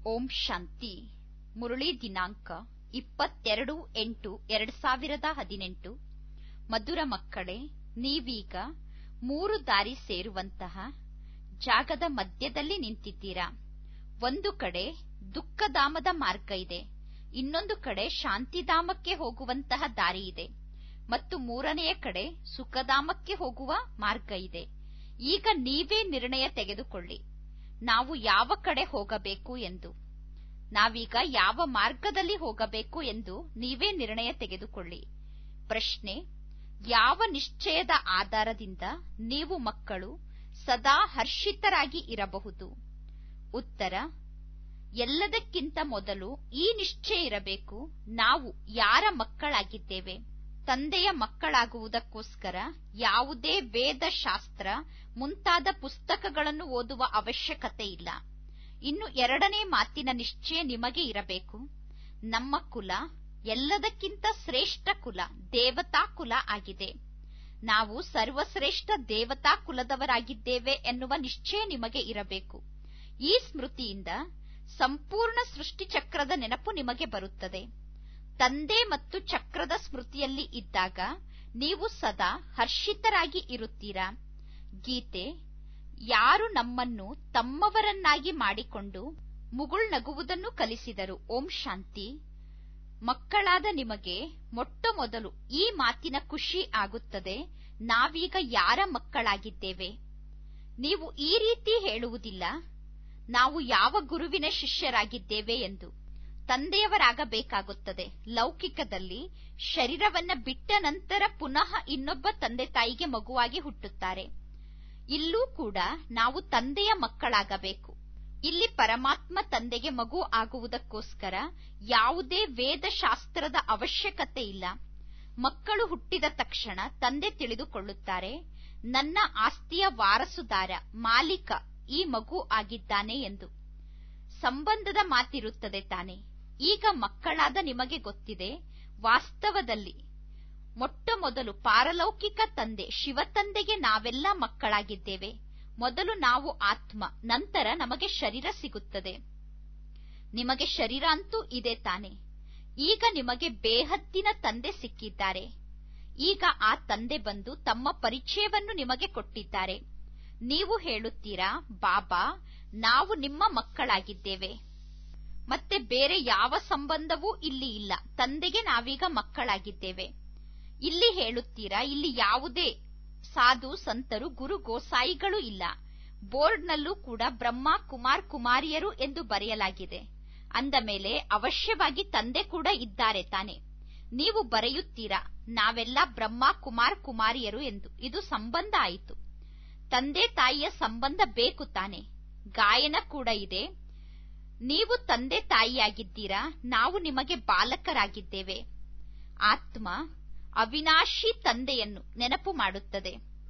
ಓಂ ಶಾಂತಿ ಮುರಳಿ ದಿನಾಂಕ ಇಪ್ಪತ್ತೆರಡು ಎಂಟು ಎರಡ್ ಸಾವಿರದ ಹದಿನೆಂಟು ಮಧುರ ಮಕ್ಕಳೇ ನೀವೀಗ ಮೂರು ದಾರಿ ಸೇರುವಂತಹ ಜಾಗದ ಮಧ್ಯದಲ್ಲಿ ನಿಂತಿದ್ದೀರಾ ಒಂದು ಕಡೆ ದುಃಖಧಾಮದ ಮಾರ್ಗ ಇದೆ ಇನ್ನೊಂದು ಕಡೆ ಶಾಂತಿಧಾಮಕ್ಕೆ ಹೋಗುವಂತಹ ದಾರಿ ಇದೆ ಮತ್ತು ಮೂರನೆಯ ಕಡೆ ಸುಖಧಾಮಕ್ಕೆ ಹೋಗುವ ಮಾರ್ಗ ಇದೆ ಈಗ ನೀವೇ ನಿರ್ಣಯ ತೆಗೆದುಕೊಳ್ಳಿ ನಾವು ಯಾವ ಕಡೆ ಹೋಗಬೇಕು ಎಂದು ನಾವೀಗ ಯಾವ ಮಾರ್ಗದಲ್ಲಿ ಹೋಗಬೇಕು ಎಂದು ನೀವೇ ನಿರ್ಣಯ ತೆಗೆದುಕೊಳ್ಳಿ ಪ್ರಶ್ನೆ ಯಾವ ನಿಶ್ಚಯದ ಆಧಾರದಿಂದ ನೀವು ಮಕ್ಕಳು ಸದಾ ಹರ್ಷಿತರಾಗಿ ಇರಬಹುದು ಉತ್ತರ ಎಲ್ಲದಕ್ಕಿಂತ ಮೊದಲು ಈ ನಿಶ್ಚಯ ಇರಬೇಕು ನಾವು ಯಾರ ಮಕ್ಕಳಾಗಿದ್ದೇವೆ ತಂದೆಯ ಮಕ್ಕಳಾಗುವುದಕ್ಕೋಸ್ಕರ ಯಾವುದೇ ವೇದ ಶಾಸ್ತ್ರ ಮುಂತಾದ ಪುಸ್ತಕಗಳನ್ನು ಓದುವ ಅವಶ್ಯಕತೆ ಇಲ್ಲ ಇನ್ನು ಎರಡನೇ ಮಾತಿನ ನಿಶ್ಚಯ ನಿಮಗೆ ಇರಬೇಕು ನಮ್ಮ ಕುಲ ಎಲ್ಲದಕ್ಕಿಂತ ಶ್ರೇಷ್ಠ ಕುಲ ದೇವತಾ ಕುಲ ಆಗಿದೆ ನಾವು ಸರ್ವಶ್ರೇಷ್ಠ ದೇವತಾ ಕುಲದವರಾಗಿದ್ದೇವೆ ಎನ್ನುವ ನಿಶ್ಚಯ ನಿಮಗೆ ಇರಬೇಕು ಈ ಸ್ಮೃತಿಯಿಂದ ಸಂಪೂರ್ಣ ಸೃಷ್ಟಿಚಕ್ರದ ನೆನಪು ನಿಮಗೆ ಬರುತ್ತದೆ ತಂದೆ ಮತ್ತು ಚಕ್ರದ ಸ್ಮೃತಿಯಲ್ಲಿ ಇದ್ದಾಗ ನೀವು ಸದಾ ಹರ್ಷಿತರಾಗಿ ಇರುತ್ತೀರಾ ಗೀತೆ ಯಾರು ನಮ್ಮನ್ನು ತಮ್ಮವರನ್ನಾಗಿ ಮಾಡಿಕೊಂಡು ಮುಗುಳ್ನಗುವುದನ್ನು ಕಲಿಸಿದರು ಓಂ ಶಾಂತಿ ಮಕ್ಕಳಾದ ನಿಮಗೆ ಮೊಟ್ಟ ಮೊದಲು ಈ ಮಾತಿನ ಖುಷಿ ಆಗುತ್ತದೆ ನಾವೀಗ ಯಾರ ಮಕ್ಕಳಾಗಿದ್ದೇವೆ ನೀವು ಈ ರೀತಿ ಹೇಳುವುದಿಲ್ಲ ನಾವು ಯಾವ ಗುರುವಿನ ಶಿಷ್ಯರಾಗಿದ್ದೇವೆ ಎಂದು ತಂದೆಯವರಾಗಬೇಕಾಗುತ್ತದೆ ಲೌಕಿಕದಲ್ಲಿ ಶರೀರವನ್ನ ಬಿಟ್ಟ ನಂತರ ಪುನಃ ಇನ್ನೊಬ್ಬ ತಂದೆ ತಾಯಿಗೆ ಮಗುವಾಗಿ ಹುಟ್ಟುತ್ತಾರೆ ಇಲ್ಲೂ ಕೂಡ ನಾವು ತಂದೆಯ ಮಕ್ಕಳಾಗಬೇಕು ಇಲ್ಲಿ ಪರಮಾತ್ಮ ತಂದೆಗೆ ಮಗು ಆಗುವುದಕ್ಕೋಸ್ಕರ ಯಾವುದೇ ವೇದಶಾಸ್ತ್ರದ ಅವಶ್ಯಕತೆ ಇಲ್ಲ ಮಕ್ಕಳು ಹುಟ್ಟಿದ ತಕ್ಷಣ ತಂದೆ ತಿಳಿದುಕೊಳ್ಳುತ್ತಾರೆ ನನ್ನ ಆಸ್ತಿಯ ವಾರಸುದಾರ ಮಾಲೀಕ ಈ ಮಗು ಆಗಿದ್ದಾನೆ ಎಂದು ಸಂಬಂಧದ ಮಾತಿರುತ್ತದೆ ತಾನೆ ಈಗ ಮಕ್ಕಳಾದ ನಿಮಗೆ ಗೊತ್ತಿದೆ ವಾಸ್ತವದಲ್ಲಿ ಮೊಟ್ಟ ಮೊದಲು ಪಾರಲೌಕಿಕ ತಂದೆ ಶಿವತಂದೆಗೆ ನಾವೆಲ್ಲ ಮಕ್ಕಳಾಗಿದ್ದೇವೆ ಮೊದಲು ನಾವು ಆತ್ಮ ನಂತರ ನಮಗೆ ಶರೀರ ಸಿಗುತ್ತದೆ ನಿಮಗೆ ಶರೀರ ಅಂತೂ ಇದೆ ತಾನೆ ಈಗ ನಿಮಗೆ ಬೇಹದ್ದಿನ ತಂದೆ ಸಿಕ್ಕಿದ್ದಾರೆ ಈಗ ಆ ತಂದೆ ಬಂದು ತಮ್ಮ ಪರಿಚಯವನ್ನು ನಿಮಗೆ ಕೊಟ್ಟಿದ್ದಾರೆ ನೀವು ಹೇಳುತ್ತೀರಾ ಬಾಬಾ ನಾವು ನಿಮ್ಮ ಮಕ್ಕಳಾಗಿದ್ದೇವೆ ಮತ್ತೆ ಬೇರೆ ಯಾವ ಸಂಬಂಧವೂ ಇಲ್ಲಿ ಇಲ್ಲ ತಂದೆಗೆ ನಾವೀಗ ಮಕ್ಕಳಾಗಿದ್ದೇವೆ ಇಲ್ಲಿ ಹೇಳುತ್ತೀರಾ ಇಲ್ಲಿ ಯಾವುದೇ ಸಾಧು ಸಂತರು ಗುರು ಗೋಸಾಯಿಗಳು ಇಲ್ಲ ಬೋರ್ಡ್ನಲ್ಲೂ ಕೂಡ ಬ್ರಹ್ಮ ಕುಮಾರ್ ಕುಮಾರಿಯರು ಎಂದು ಬರೆಯಲಾಗಿದೆ ಅಂದ ಮೇಲೆ ಅವಶ್ಯವಾಗಿ ತಂದೆ ಕೂಡ ಇದ್ದಾರೆ ತಾನೆ ನೀವು ಬರೆಯುತ್ತೀರಾ ನಾವೆಲ್ಲ ಬ್ರಹ್ಮ ಕುಮಾರ್ ಕುಮಾರಿಯರು ಎಂದು ಇದು ಸಂಬಂಧ ಆಯಿತು ತಂದೆ ತಾಯಿಯ ಸಂಬಂಧ ಬೇಕು ತಾನೆ ಗಾಯನ ಕೂಡ ಇದೆ ನೀವು ತಂದೆ ತಾಯಿಯಾಗಿದ್ದೀರಾ ನಾವು ನಿಮಗೆ ಬಾಲಕರಾಗಿದ್ದೇವೆ ಆತ್ಮ ಅವಿನಾಶಿ ತಂದೆಯನ್ನು ನೆನಪು ಮಾಡುತ್ತದೆ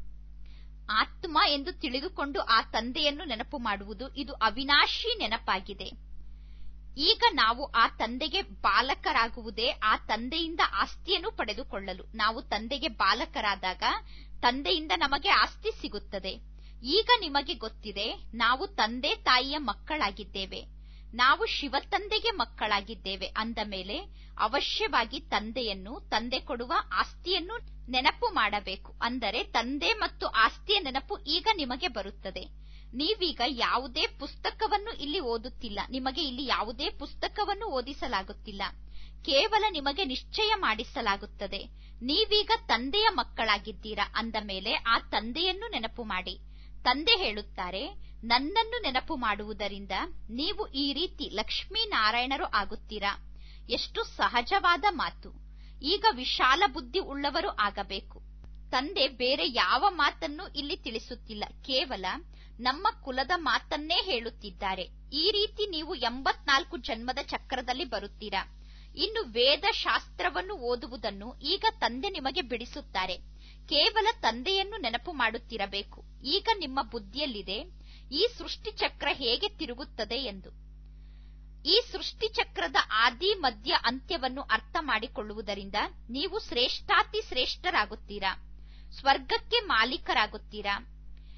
ಆತ್ಮ ಎಂದು ತಿಳಿದುಕೊಂಡು ಆ ತಂದೆಯನ್ನು ನೆನಪು ಮಾಡುವುದು ಇದು ಅವಿನಾಶಿ ನೆನಪಾಗಿದೆ ಈಗ ನಾವು ಆ ತಂದೆಗೆ ಬಾಲಕರಾಗುವುದೇ ಆ ತಂದೆಯಿಂದ ಆಸ್ತಿಯನ್ನು ಪಡೆದುಕೊಳ್ಳಲು ನಾವು ತಂದೆಗೆ ಬಾಲಕರಾದಾಗ ತಂದೆಯಿಂದ ನಮಗೆ ಆಸ್ತಿ ಸಿಗುತ್ತದೆ ಈಗ ನಿಮಗೆ ಗೊತ್ತಿದೆ ನಾವು ತಂದೆ ತಾಯಿಯ ಮಕ್ಕಳಾಗಿದ್ದೇವೆ ನಾವು ಶಿವತಂದೆಗೆ ಮಕ್ಕಳಾಗಿದ್ದೇವೆ ಅಂದ ಮೇಲೆ ಅವಶ್ಯವಾಗಿ ತಂದೆಯನ್ನು ತಂದೆ ಕೊಡುವ ಆಸ್ತಿಯನ್ನು ನೆನಪು ಮಾಡಬೇಕು ಅಂದರೆ ತಂದೆ ಮತ್ತು ಆಸ್ತಿಯ ನೆನಪು ಈಗ ನಿಮಗೆ ಬರುತ್ತದೆ ನೀವೀಗ ಯಾವುದೇ ಪುಸ್ತಕವನ್ನು ಇಲ್ಲಿ ಓದುತ್ತಿಲ್ಲ ನಿಮಗೆ ಇಲ್ಲಿ ಯಾವುದೇ ಪುಸ್ತಕವನ್ನು ಓದಿಸಲಾಗುತ್ತಿಲ್ಲ ಕೇವಲ ನಿಮಗೆ ನಿಶ್ಚಯ ಮಾಡಿಸಲಾಗುತ್ತದೆ ನೀವೀಗ ತಂದೆಯ ಮಕ್ಕಳಾಗಿದ್ದೀರಾ ಅಂದ ಮೇಲೆ ಆ ತಂದೆಯನ್ನು ನೆನಪು ಮಾಡಿ ತಂದೆ ಹೇಳುತ್ತಾರೆ ನನ್ನನ್ನು ನೆನಪು ಮಾಡುವುದರಿಂದ ನೀವು ಈ ರೀತಿ ಲಕ್ಷ್ಮೀನಾರಾಯಣರು ಆಗುತ್ತೀರಾ ಎಷ್ಟು ಸಹಜವಾದ ಮಾತು ಈಗ ವಿಶಾಲ ಬುದ್ಧಿ ಉಳ್ಳವರು ಆಗಬೇಕು ತಂದೆ ಬೇರೆ ಯಾವ ಮಾತನ್ನು ಇಲ್ಲಿ ತಿಳಿಸುತ್ತಿಲ್ಲ ಕೇವಲ ನಮ್ಮ ಕುಲದ ಮಾತನ್ನೇ ಹೇಳುತ್ತಿದ್ದಾರೆ ಈ ರೀತಿ ನೀವು ಎಂಬತ್ನಾಲ್ಕು ಜನ್ಮದ ಚಕ್ರದಲ್ಲಿ ಬರುತ್ತೀರಾ ಇನ್ನು ವೇದ ಶಾಸ್ತ್ರವನ್ನು ಓದುವುದನ್ನು ಈಗ ತಂದೆ ನಿಮಗೆ ಬಿಡಿಸುತ್ತಾರೆ ಕೇವಲ ತಂದೆಯನ್ನು ನೆನಪು ಮಾಡುತ್ತಿರಬೇಕು ಈಗ ನಿಮ್ಮ ಬುದ್ಧಿಯಲ್ಲಿದೆ ಈ ಸೃಷ್ಟಿ ಚಕ್ರ ಹೇಗೆ ತಿರುಗುತ್ತದೆ ಎಂದು ಈ ಸೃಷ್ಟಿ ಚಕ್ರದ ಆದಿ ಮಧ್ಯ ಅಂತ್ಯವನ್ನು ಅರ್ಥ ಮಾಡಿಕೊಳ್ಳುವುದರಿಂದ ನೀವು ಶ್ರೇಷ್ಠಾತಿ ಶ್ರೇಷ್ಠರಾಗುತ್ತೀರಾ ಸ್ವರ್ಗಕ್ಕೆ ಮಾಲೀಕರಾಗುತ್ತೀರಾ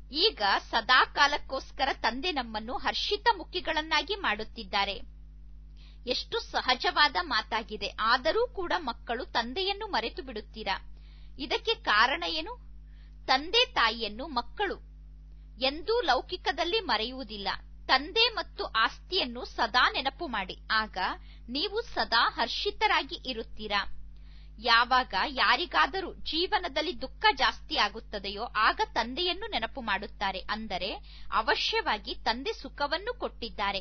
ಈಗ ಸದಾ ಕಾಲಕ್ಕೋಸ್ಕರ ತಂದೆ ನಮ್ಮನ್ನು ಹರ್ಷಿತ ಮುಖಿಗಳನ್ನಾಗಿ ಮಾಡುತ್ತಿದ್ದಾರೆ ಎಷ್ಟು ಸಹಜವಾದ ಮಾತಾಗಿದೆ ಆದರೂ ಕೂಡ ಮಕ್ಕಳು ತಂದೆಯನ್ನು ಮರೆತು ಬಿಡುತ್ತೀರಾ ಇದಕ್ಕೆ ಕಾರಣ ಏನು ತಂದೆ ತಾಯಿಯನ್ನು ಮಕ್ಕಳು ಎಂದೂ ಲೌಕಿಕದಲ್ಲಿ ಮರೆಯುವುದಿಲ್ಲ ತಂದೆ ಮತ್ತು ಆಸ್ತಿಯನ್ನು ಸದಾ ನೆನಪು ಮಾಡಿ ಆಗ ನೀವು ಸದಾ ಹರ್ಷಿತರಾಗಿ ಇರುತ್ತೀರಾ ಯಾವಾಗ ಯಾರಿಗಾದರೂ ಜೀವನದಲ್ಲಿ ದುಃಖ ಜಾಸ್ತಿ ಆಗುತ್ತದೆಯೋ ಆಗ ತಂದೆಯನ್ನು ನೆನಪು ಮಾಡುತ್ತಾರೆ ಅಂದರೆ ಅವಶ್ಯವಾಗಿ ತಂದೆ ಸುಖವನ್ನು ಕೊಟ್ಟಿದ್ದಾರೆ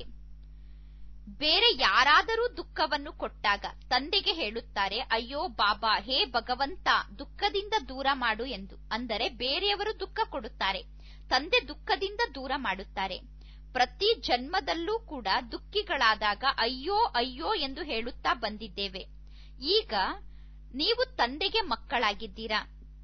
ಬೇರೆ ಯಾರಾದರೂ ದುಃಖವನ್ನು ಕೊಟ್ಟಾಗ ತಂದೆಗೆ ಹೇಳುತ್ತಾರೆ ಅಯ್ಯೋ ಬಾಬಾ ಹೇ ಭಗವಂತ ದುಃಖದಿಂದ ದೂರ ಮಾಡು ಎಂದು ಅಂದರೆ ಬೇರೆಯವರು ದುಃಖ ಕೊಡುತ್ತಾರೆ ತಂದೆ ದುಃಖದಿಂದ ದೂರ ಮಾಡುತ್ತಾರೆ ಪ್ರತಿ ಜನ್ಮದಲ್ಲೂ ಕೂಡ ದುಃಖಿಗಳಾದಾಗ ಅಯ್ಯೋ ಅಯ್ಯೋ ಎಂದು ಹೇಳುತ್ತಾ ಬಂದಿದ್ದೇವೆ ಈಗ ನೀವು ತಂದೆಗೆ ಮಕ್ಕಳಾಗಿದ್ದೀರಾ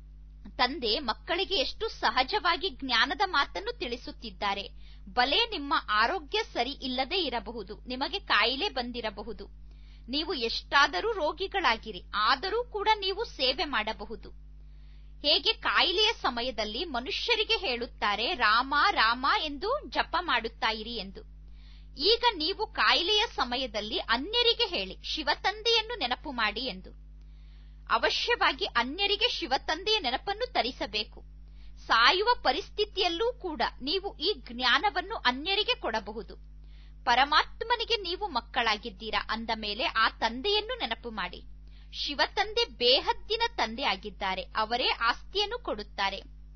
ತಂದೆ ಮಕ್ಕಳಿಗೆ ಎಷ್ಟು ಸಹಜವಾಗಿ ಜ್ಞಾನದ ಮಾತನ್ನು ತಿಳಿಸುತ್ತಿದ್ದಾರೆ ಬಲೆ ನಿಮ್ಮ ಆರೋಗ್ಯ ಸರಿ ಇಲ್ಲದೆ ಇರಬಹುದು ನಿಮಗೆ ಕಾಯಿಲೆ ಬಂದಿರಬಹುದು ನೀವು ಎಷ್ಟಾದರೂ ರೋಗಿಗಳಾಗಿರಿ ಆದರೂ ಕೂಡ ನೀವು ಸೇವೆ ಮಾಡಬಹುದು ಹೇಗೆ ಕಾಯಿಲೆಯ ಸಮಯದಲ್ಲಿ ಮನುಷ್ಯರಿಗೆ ಹೇಳುತ್ತಾರೆ ರಾಮ ರಾಮ ಎಂದು ಜಪ ಮಾಡುತ್ತಾ ಇರಿ ಎಂದು ಈಗ ನೀವು ಕಾಯಿಲೆಯ ಸಮಯದಲ್ಲಿ ಅನ್ಯರಿಗೆ ಹೇಳಿ ಶಿವತಂದೆಯನ್ನು ನೆನಪು ಮಾಡಿ ಎಂದು ಅವಶ್ಯವಾಗಿ ಅನ್ಯರಿಗೆ ಶಿವತಂದೆಯ ನೆನಪನ್ನು ತರಿಸಬೇಕು ಸಾಯುವ ಪರಿಸ್ಥಿತಿಯಲ್ಲೂ ಕೂಡ ನೀವು ಈ ಜ್ಞಾನವನ್ನು ಅನ್ಯರಿಗೆ ಕೊಡಬಹುದು ಪರಮಾತ್ಮನಿಗೆ ನೀವು ಮಕ್ಕಳಾಗಿದ್ದೀರಾ ಅಂದ ಮೇಲೆ ಆ ತಂದೆಯನ್ನು ನೆನಪು ಮಾಡಿ ಶಿವತಂದೆ ಬೇಹದ್ದಿನ ತಂದೆ ಆಗಿದ್ದಾರೆ ಅವರೇ ಆಸ್ತಿಯನ್ನು ಕೊಡುತ್ತಾರೆ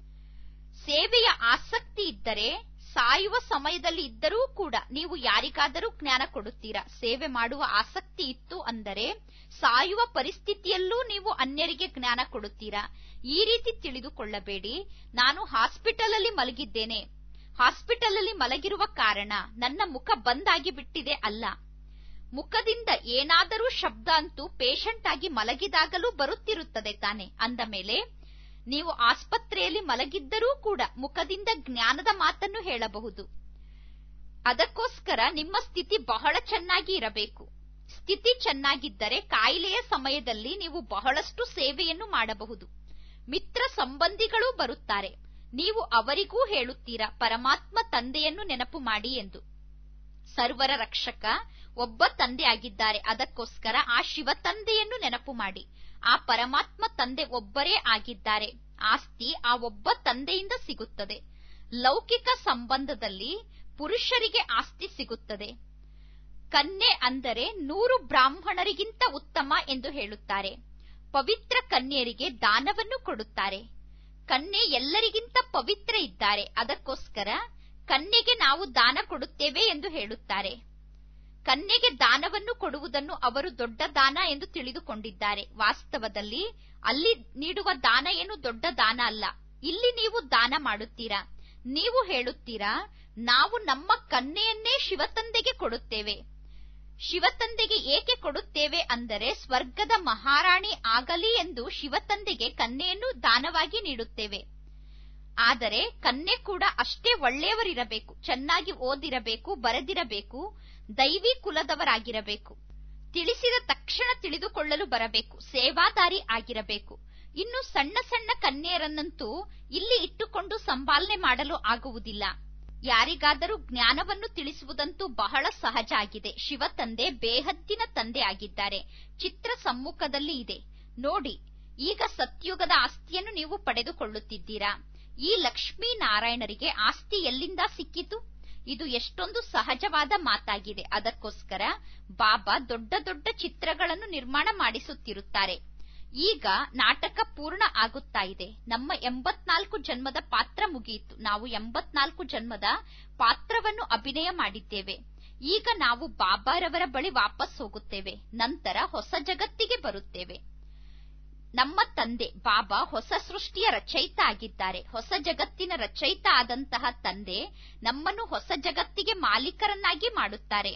ಸೇವೆಯ ಆಸಕ್ತಿ ಇದ್ದರೆ ಸಾಯುವ ಸಮಯದಲ್ಲಿ ಇದ್ದರೂ ಕೂಡ ನೀವು ಯಾರಿಗಾದರೂ ಜ್ಞಾನ ಕೊಡುತ್ತೀರಾ ಸೇವೆ ಮಾಡುವ ಆಸಕ್ತಿ ಇತ್ತು ಅಂದರೆ ಸಾಯುವ ಪರಿಸ್ಥಿತಿಯಲ್ಲೂ ನೀವು ಅನ್ಯರಿಗೆ ಜ್ಞಾನ ಕೊಡುತ್ತೀರಾ ಈ ರೀತಿ ತಿಳಿದುಕೊಳ್ಳಬೇಡಿ ನಾನು ಹಾಸ್ಪಿಟಲ್ ಅಲ್ಲಿ ಮಲಗಿದ್ದೇನೆ ಹಾಸ್ಪಿಟಲ್ ಅಲ್ಲಿ ಮಲಗಿರುವ ಕಾರಣ ನನ್ನ ಮುಖ ಬಂದಾಗಿ ಬಿಟ್ಟಿದೆ ಅಲ್ಲ ಮುಖದಿಂದ ಏನಾದರೂ ಶಬ್ದ ಅಂತೂ ಪೇಷಂಟ್ ಆಗಿ ಮಲಗಿದಾಗಲೂ ಬರುತ್ತಿರುತ್ತದೆ ತಾನೆ ಅಂದ ಮೇಲೆ ನೀವು ಆಸ್ಪತ್ರೆಯಲ್ಲಿ ಮಲಗಿದ್ದರೂ ಕೂಡ ಮುಖದಿಂದ ಜ್ಞಾನದ ಮಾತನ್ನು ಹೇಳಬಹುದು ಅದಕ್ಕೋಸ್ಕರ ನಿಮ್ಮ ಸ್ಥಿತಿ ಬಹಳ ಚೆನ್ನಾಗಿ ಇರಬೇಕು ಸ್ಥಿತಿ ಚೆನ್ನಾಗಿದ್ದರೆ ಕಾಯಿಲೆಯ ಸಮಯದಲ್ಲಿ ನೀವು ಬಹಳಷ್ಟು ಸೇವೆಯನ್ನು ಮಾಡಬಹುದು ಮಿತ್ರ ಸಂಬಂಧಿಗಳೂ ಬರುತ್ತಾರೆ ನೀವು ಅವರಿಗೂ ಹೇಳುತ್ತೀರಾ ಪರಮಾತ್ಮ ತಂದೆಯನ್ನು ನೆನಪು ಮಾಡಿ ಎಂದು ಸರ್ವರ ರಕ್ಷಕ ಒಬ್ಬ ತಂದೆ ಆಗಿದ್ದಾರೆ ಅದಕ್ಕೋಸ್ಕರ ಆ ಶಿವ ತಂದೆಯನ್ನು ನೆನಪು ಮಾಡಿ ಆ ಪರಮಾತ್ಮ ತಂದೆ ಒಬ್ಬರೇ ಆಗಿದ್ದಾರೆ ಆಸ್ತಿ ಆ ಒಬ್ಬ ತಂದೆಯಿಂದ ಸಿಗುತ್ತದೆ ಲೌಕಿಕ ಸಂಬಂಧದಲ್ಲಿ ಪುರುಷರಿಗೆ ಆಸ್ತಿ ಸಿಗುತ್ತದೆ ಕನ್ಯೆ ಅಂದರೆ ನೂರು ಬ್ರಾಹ್ಮಣರಿಗಿಂತ ಉತ್ತಮ ಎಂದು ಹೇಳುತ್ತಾರೆ ಪವಿತ್ರ ಕನ್ಯರಿಗೆ ದಾನವನ್ನು ಕೊಡುತ್ತಾರೆ ಕನ್ಯೆ ಎಲ್ಲರಿಗಿಂತ ಪವಿತ್ರ ಇದ್ದಾರೆ ಅದಕ್ಕೋಸ್ಕರ ಕನ್ಯೆಗೆ ನಾವು ದಾನ ಕೊಡುತ್ತೇವೆ ಎಂದು ಹೇಳುತ್ತಾರೆ ಕನ್ಯೆಗೆ ದಾನವನ್ನು ಕೊಡುವುದನ್ನು ಅವರು ದೊಡ್ಡ ದಾನ ಎಂದು ತಿಳಿದುಕೊಂಡಿದ್ದಾರೆ ವಾಸ್ತವದಲ್ಲಿ ಅಲ್ಲಿ ನೀಡುವ ದಾನ ಏನು ದೊಡ್ಡ ದಾನ ಅಲ್ಲ ಇಲ್ಲಿ ನೀವು ದಾನ ಮಾಡುತ್ತೀರಾ ನೀವು ಹೇಳುತ್ತೀರಾ ನಾವು ನಮ್ಮ ಕನ್ಯೆಯನ್ನೇ ಶಿವತಂದೆಗೆ ಕೊಡುತ್ತೇವೆ ಶಿವತಂದೆಗೆ ಏಕೆ ಕೊಡುತ್ತೇವೆ ಅಂದರೆ ಸ್ವರ್ಗದ ಮಹಾರಾಣಿ ಆಗಲಿ ಎಂದು ಶಿವತಂದೆಗೆ ಕನ್ಯೆಯನ್ನು ದಾನವಾಗಿ ನೀಡುತ್ತೇವೆ ಆದರೆ ಕನ್ಯೆ ಕೂಡ ಅಷ್ಟೇ ಒಳ್ಳೆಯವರಿರಬೇಕು ಚೆನ್ನಾಗಿ ಓದಿರಬೇಕು ಬರೆದಿರಬೇಕು ದೈವಿ ಕುಲದವರಾಗಿರಬೇಕು ತಿಳಿಸಿದ ತಕ್ಷಣ ತಿಳಿದುಕೊಳ್ಳಲು ಬರಬೇಕು ಸೇವಾದಾರಿ ಆಗಿರಬೇಕು ಇನ್ನು ಸಣ್ಣ ಸಣ್ಣ ಕನ್ಯೆಯರನ್ನಂತೂ ಇಲ್ಲಿ ಇಟ್ಟುಕೊಂಡು ಸಂಪಾಲನೆ ಮಾಡಲು ಆಗುವುದಿಲ್ಲ ಯಾರಿಗಾದರೂ ಜ್ಞಾನವನ್ನು ತಿಳಿಸುವುದಂತೂ ಬಹಳ ಸಹಜ ಆಗಿದೆ ಶಿವತಂದೆ ಬೇಹದ್ದಿನ ತಂದೆ ಆಗಿದ್ದಾರೆ ಚಿತ್ರ ಸಮ್ಮುಖದಲ್ಲಿ ಇದೆ ನೋಡಿ ಈಗ ಸತ್ಯುಗದ ಆಸ್ತಿಯನ್ನು ನೀವು ಪಡೆದುಕೊಳ್ಳುತ್ತಿದ್ದೀರಾ ಈ ಲಕ್ಷ್ಮೀ ನಾರಾಯಣರಿಗೆ ಆಸ್ತಿ ಎಲ್ಲಿಂದ ಸಿಕ್ಕಿತು ಇದು ಎಷ್ಟೊಂದು ಸಹಜವಾದ ಮಾತಾಗಿದೆ ಅದಕ್ಕೋಸ್ಕರ ಬಾಬಾ ದೊಡ್ಡ ದೊಡ್ಡ ಚಿತ್ರಗಳನ್ನು ನಿರ್ಮಾಣ ಮಾಡಿಸುತ್ತಿರುತ್ತಾರೆ ಈಗ ನಾಟಕ ಪೂರ್ಣ ಆಗುತ್ತಾ ಇದೆ ನಮ್ಮ ಎಂಬತ್ನಾಲ್ಕು ಜನ್ಮದ ಪಾತ್ರ ಮುಗಿಯಿತು ನಾವು ಎಂಬತ್ನಾಲ್ಕು ಜನ್ಮದ ಪಾತ್ರವನ್ನು ಅಭಿನಯ ಮಾಡಿದ್ದೇವೆ ಈಗ ನಾವು ಬಾಬಾರವರ ಬಳಿ ವಾಪಸ್ ಹೋಗುತ್ತೇವೆ ನಂತರ ಹೊಸ ಜಗತ್ತಿಗೆ ಬರುತ್ತೇವೆ ನಮ್ಮ ತಂದೆ ಬಾಬಾ ಹೊಸ ಸೃಷ್ಟಿಯ ರಚಯಿತ ಆಗಿದ್ದಾರೆ ಹೊಸ ಜಗತ್ತಿನ ರಚಯಿತ ಆದಂತಹ ತಂದೆ ನಮ್ಮನ್ನು ಹೊಸ ಜಗತ್ತಿಗೆ ಮಾಲೀಕರನ್ನಾಗಿ ಮಾಡುತ್ತಾರೆ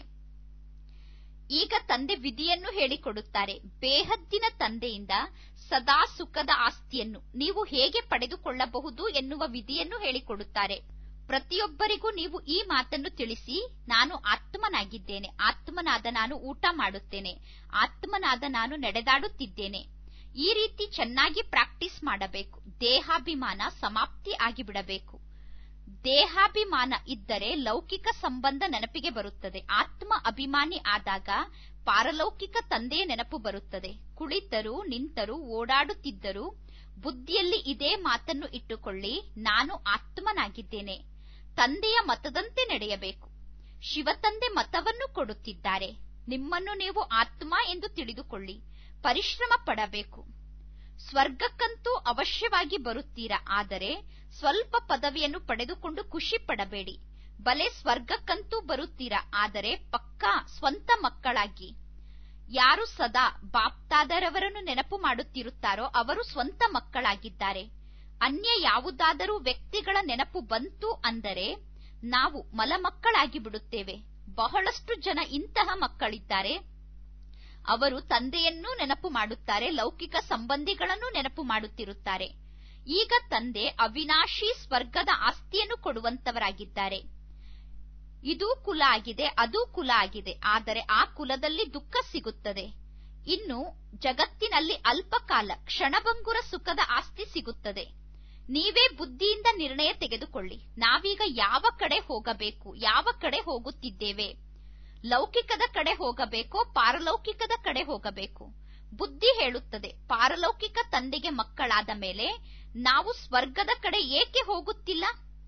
ಈಗ ತಂದೆ ವಿಧಿಯನ್ನು ಹೇಳಿಕೊಡುತ್ತಾರೆ ಬೇಹದ್ದಿನ ತಂದೆಯಿಂದ ಸದಾ ಸುಖದ ಆಸ್ತಿಯನ್ನು ನೀವು ಹೇಗೆ ಪಡೆದುಕೊಳ್ಳಬಹುದು ಎನ್ನುವ ವಿಧಿಯನ್ನು ಹೇಳಿಕೊಡುತ್ತಾರೆ ಪ್ರತಿಯೊಬ್ಬರಿಗೂ ನೀವು ಈ ಮಾತನ್ನು ತಿಳಿಸಿ ನಾನು ಆತ್ಮನಾಗಿದ್ದೇನೆ ಆತ್ಮನಾದ ನಾನು ಊಟ ಮಾಡುತ್ತೇನೆ ಆತ್ಮನಾದ ನಾನು ನಡೆದಾಡುತ್ತಿದ್ದೇನೆ ಈ ರೀತಿ ಚೆನ್ನಾಗಿ ಪ್ರಾಕ್ಟೀಸ್ ಮಾಡಬೇಕು ದೇಹಾಭಿಮಾನ ಸಮಾಪ್ತಿ ಆಗಿಬಿಡಬೇಕು ದೇಹಾಭಿಮಾನ ಇದ್ದರೆ ಲೌಕಿಕ ಸಂಬಂಧ ನೆನಪಿಗೆ ಬರುತ್ತದೆ ಆತ್ಮ ಅಭಿಮಾನಿ ಆದಾಗ ಪಾರಲೌಕಿಕ ತಂದೆಯ ನೆನಪು ಬರುತ್ತದೆ ಕುಳಿತರು ನಿಂತರು ಓಡಾಡುತ್ತಿದ್ದರು ಬುದ್ಧಿಯಲ್ಲಿ ಇದೇ ಮಾತನ್ನು ಇಟ್ಟುಕೊಳ್ಳಿ ನಾನು ಆತ್ಮನಾಗಿದ್ದೇನೆ ತಂದೆಯ ಮತದಂತೆ ನಡೆಯಬೇಕು ಶಿವತಂದೆ ಮತವನ್ನು ಕೊಡುತ್ತಿದ್ದಾರೆ ನಿಮ್ಮನ್ನು ನೀವು ಆತ್ಮ ಎಂದು ತಿಳಿದುಕೊಳ್ಳಿ ಪರಿಶ್ರಮ ಪಡಬೇಕು ಸ್ವರ್ಗಕ್ಕಂತೂ ಅವಶ್ಯವಾಗಿ ಬರುತ್ತೀರಾ ಆದರೆ ಸ್ವಲ್ಪ ಪದವಿಯನ್ನು ಪಡೆದುಕೊಂಡು ಖುಷಿ ಪಡಬೇಡಿ ಬಲೆ ಸ್ವರ್ಗಕ್ಕಂತೂ ಬರುತ್ತೀರಾ ಆದರೆ ಪಕ್ಕಾ ಸ್ವಂತ ಮಕ್ಕಳಾಗಿ ಯಾರು ಸದಾ ಬಾಪ್ತಾದರವರನ್ನು ನೆನಪು ಮಾಡುತ್ತಿರುತ್ತಾರೋ ಅವರು ಸ್ವಂತ ಮಕ್ಕಳಾಗಿದ್ದಾರೆ ಅನ್ಯ ಯಾವುದಾದರೂ ವ್ಯಕ್ತಿಗಳ ನೆನಪು ಬಂತು ಅಂದರೆ ನಾವು ಮಲಮಕ್ಕಳಾಗಿ ಬಿಡುತ್ತೇವೆ ಬಹಳಷ್ಟು ಜನ ಇಂತಹ ಮಕ್ಕಳಿದ್ದಾರೆ ಅವರು ತಂದೆಯನ್ನೂ ನೆನಪು ಮಾಡುತ್ತಾರೆ ಲೌಕಿಕ ಸಂಬಂಧಿಗಳನ್ನು ನೆನಪು ಮಾಡುತ್ತಿರುತ್ತಾರೆ ಈಗ ತಂದೆ ಅವಿನಾಶಿ ಸ್ವರ್ಗದ ಆಸ್ತಿಯನ್ನು ಕೊಡುವಂತವರಾಗಿದ್ದಾರೆ ಇದೂ ಕುಲ ಆಗಿದೆ ಅದೂ ಕುಲ ಆಗಿದೆ ಆದರೆ ಆ ಕುಲದಲ್ಲಿ ದುಃಖ ಸಿಗುತ್ತದೆ ಇನ್ನು ಜಗತ್ತಿನಲ್ಲಿ ಅಲ್ಪಕಾಲ ಕ್ಷಣಭಂಗುರ ಸುಖದ ಆಸ್ತಿ ಸಿಗುತ್ತದೆ ನೀವೇ ಬುದ್ಧಿಯಿಂದ ನಿರ್ಣಯ ತೆಗೆದುಕೊಳ್ಳಿ ನಾವೀಗ ಯಾವ ಕಡೆ ಹೋಗಬೇಕು ಯಾವ ಕಡೆ ಹೋಗುತ್ತಿದ್ದೇವೆ ಲೌಕಿಕದ ಕಡೆ ಹೋಗಬೇಕೋ ಪಾರಲೌಕಿಕದ ಕಡೆ ಹೋಗಬೇಕು ಬುದ್ಧಿ ಹೇಳುತ್ತದೆ ಪಾರಲೌಕಿಕ ತಂದೆಗೆ ಮಕ್ಕಳಾದ ಮೇಲೆ ನಾವು ಸ್ವರ್ಗದ ಕಡೆ ಏಕೆ ಹೋಗುತ್ತಿಲ್ಲ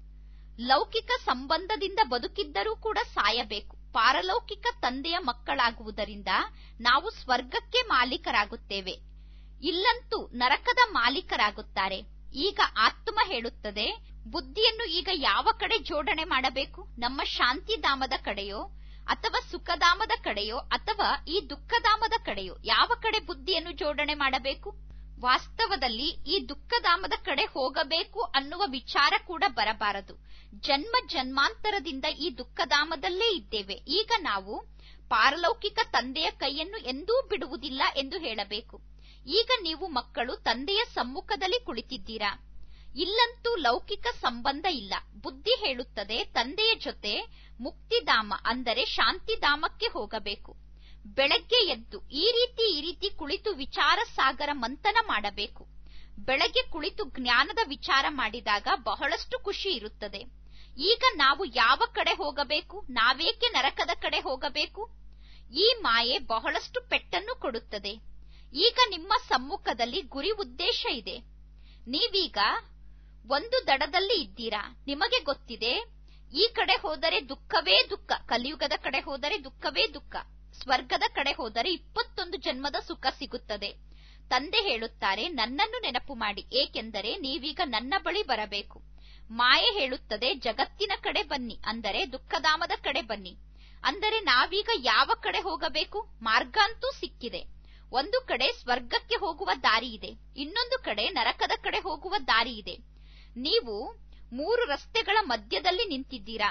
ಲೌಕಿಕ ಸಂಬಂಧದಿಂದ ಬದುಕಿದ್ದರೂ ಕೂಡ ಸಾಯಬೇಕು ಪಾರಲೌಕಿಕ ತಂದೆಯ ಮಕ್ಕಳಾಗುವುದರಿಂದ ನಾವು ಸ್ವರ್ಗಕ್ಕೆ ಮಾಲೀಕರಾಗುತ್ತೇವೆ ಇಲ್ಲಂತೂ ನರಕದ ಮಾಲೀಕರಾಗುತ್ತಾರೆ ಈಗ ಆತ್ಮ ಹೇಳುತ್ತದೆ ಬುದ್ಧಿಯನ್ನು ಈಗ ಯಾವ ಕಡೆ ಜೋಡಣೆ ಮಾಡಬೇಕು ನಮ್ಮ ಶಾಂತಿಧಾಮದ ಕಡೆಯೋ ಅಥವಾ ಸುಖಧಾಮದ ಕಡೆಯೋ ಅಥವಾ ಈ ದುಃಖಧಾಮದ ಕಡೆಯೋ ಯಾವ ಕಡೆ ಬುದ್ಧಿಯನ್ನು ಜೋಡಣೆ ಮಾಡಬೇಕು ವಾಸ್ತವದಲ್ಲಿ ಈ ದುಃಖಧಾಮದ ಕಡೆ ಹೋಗಬೇಕು ಅನ್ನುವ ವಿಚಾರ ಕೂಡ ಬರಬಾರದು ಜನ್ಮ ಜನ್ಮಾಂತರದಿಂದ ಈ ದುಃಖಧಾಮದಲ್ಲೇ ಇದ್ದೇವೆ ಈಗ ನಾವು ಪಾರಲೌಕಿಕ ತಂದೆಯ ಕೈಯನ್ನು ಎಂದೂ ಬಿಡುವುದಿಲ್ಲ ಎಂದು ಹೇಳಬೇಕು ಈಗ ನೀವು ಮಕ್ಕಳು ತಂದೆಯ ಸಮ್ಮುಖದಲ್ಲಿ ಕುಳಿತಿದ್ದೀರಾ ಇಲ್ಲಂತೂ ಲೌಕಿಕ ಸಂಬಂಧ ಇಲ್ಲ ಬುದ್ಧಿ ಹೇಳುತ್ತದೆ ತಂದೆಯ ಜೊತೆ ಮುಕ್ತಿಧಾಮ ಅಂದರೆ ಶಾಂತಿಧಾಮಕ್ಕೆ ಹೋಗಬೇಕು ಬೆಳಗ್ಗೆ ಎದ್ದು ಈ ರೀತಿ ಈ ರೀತಿ ಕುಳಿತು ವಿಚಾರ ಸಾಗರ ಮಂಥನ ಮಾಡಬೇಕು ಬೆಳಗ್ಗೆ ಕುಳಿತು ಜ್ಞಾನದ ವಿಚಾರ ಮಾಡಿದಾಗ ಬಹಳಷ್ಟು ಖುಷಿ ಇರುತ್ತದೆ ಈಗ ನಾವು ಯಾವ ಕಡೆ ಹೋಗಬೇಕು ನಾವೇಕೆ ನರಕದ ಕಡೆ ಹೋಗಬೇಕು ಈ ಮಾಯೆ ಬಹಳಷ್ಟು ಪೆಟ್ಟನ್ನು ಕೊಡುತ್ತದೆ ಈಗ ನಿಮ್ಮ ಸಮ್ಮುಖದಲ್ಲಿ ಗುರಿ ಉದ್ದೇಶ ಇದೆ ನೀವೀಗ ಒಂದು ದಡದಲ್ಲಿ ಇದ್ದೀರಾ ನಿಮಗೆ ಗೊತ್ತಿದೆ ಈ ಕಡೆ ಹೋದರೆ ದುಃಖವೇ ದುಃಖ ಕಲಿಯುಗದ ಕಡೆ ಹೋದರೆ ದುಃಖವೇ ದುಃಖ ಸ್ವರ್ಗದ ಕಡೆ ಹೋದರೆ ಇಪ್ಪತ್ತೊಂದು ಜನ್ಮದ ಸುಖ ಸಿಗುತ್ತದೆ ತಂದೆ ಹೇಳುತ್ತಾರೆ ನನ್ನನ್ನು ನೆನಪು ಮಾಡಿ ಏಕೆಂದರೆ ನೀವೀಗ ನನ್ನ ಬಳಿ ಬರಬೇಕು ಮಾಯೆ ಹೇಳುತ್ತದೆ ಜಗತ್ತಿನ ಕಡೆ ಬನ್ನಿ ಅಂದರೆ ದುಃಖಧಾಮದ ಕಡೆ ಬನ್ನಿ ಅಂದರೆ ನಾವೀಗ ಯಾವ ಕಡೆ ಹೋಗಬೇಕು ಮಾರ್ಗ ಅಂತೂ ಸಿಕ್ಕಿದೆ ಒಂದು ಕಡೆ ಸ್ವರ್ಗಕ್ಕೆ ಹೋಗುವ ದಾರಿ ಇದೆ ಇನ್ನೊಂದು ಕಡೆ ನರಕದ ಕಡೆ ಹೋಗುವ ದಾರಿ ಇದೆ ನೀವು ಮೂರು ರಸ್ತೆಗಳ ಮಧ್ಯದಲ್ಲಿ ನಿಂತಿದ್ದೀರಾ